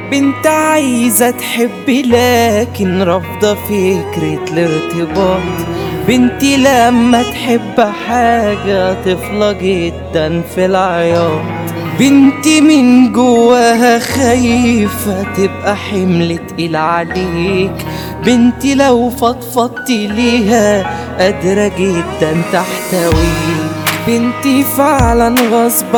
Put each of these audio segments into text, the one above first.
بنت عايزة تحب لكن رافضة فكرة الارتباط بنتي لما تحب حاجة طفلة جدا في العياط بنتي من جواها خايفة تبقى حمل تقيل عليك بنتي لو فضفضت ليها قادرة جدا تحتويك بنتي فعلا غصب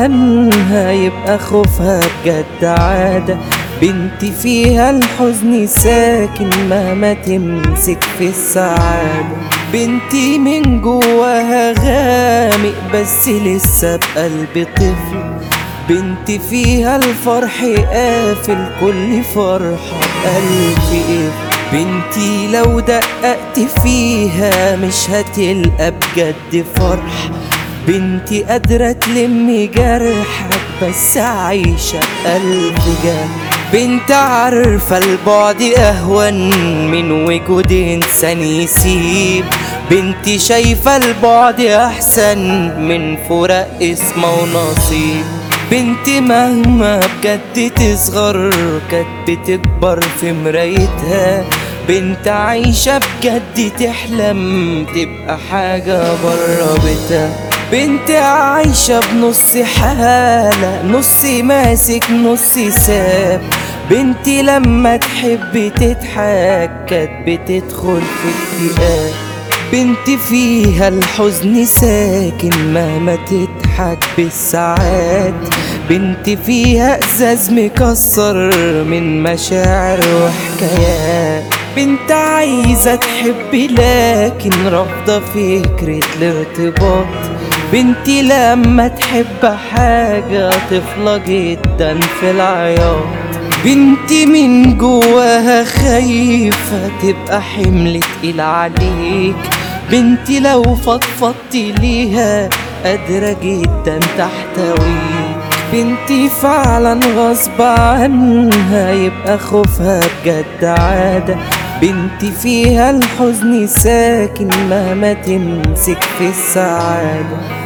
عنها يبقى خوفها بجد عادة بنتي فيها الحزن ساكن مهما تمسك في السعادة بنتي من جواها غامق بس لسه بقلب طفل بنتي فيها الفرح قافل كل فرحة بقلب قفل بنتي لو دققت فيها مش هتلقى بجد فرح بنتي قادرة تلم جرحك بس عايشة قلب جرح بنت عارفة البعد أهون من وجود إنسان يسيب بنتي شايفة البعد أحسن من فراق اسمه ونصيب بنتي مهما بجد تصغر كانت بتكبر في مرايتها بنت عايشة بجد تحلم تبقى حاجة برا بيتها بنت عايشة بنص حالة نص ماسك نص ساب بنتي لما تحب تضحك كانت بتدخل في اكتئاب بنتي فيها الحزن ساكن مهما تضحك بالساعات بنتي فيها ازاز مكسر من مشاعر وحكايات بنت عايزة تحب لكن رافضة فكرة الارتباط بنتي لما تحب حاجة طفلة جدا في العياط بنتي من جواها خايفة تبقى حمل تقيل عليك بنتي لو فضفضت ليها قادرة جدا تحتويك بنتي فعلا غصب عنها يبقى خوفها بجد عادة بنتي فيها الحزن ساكن مهما تمسك في السعادة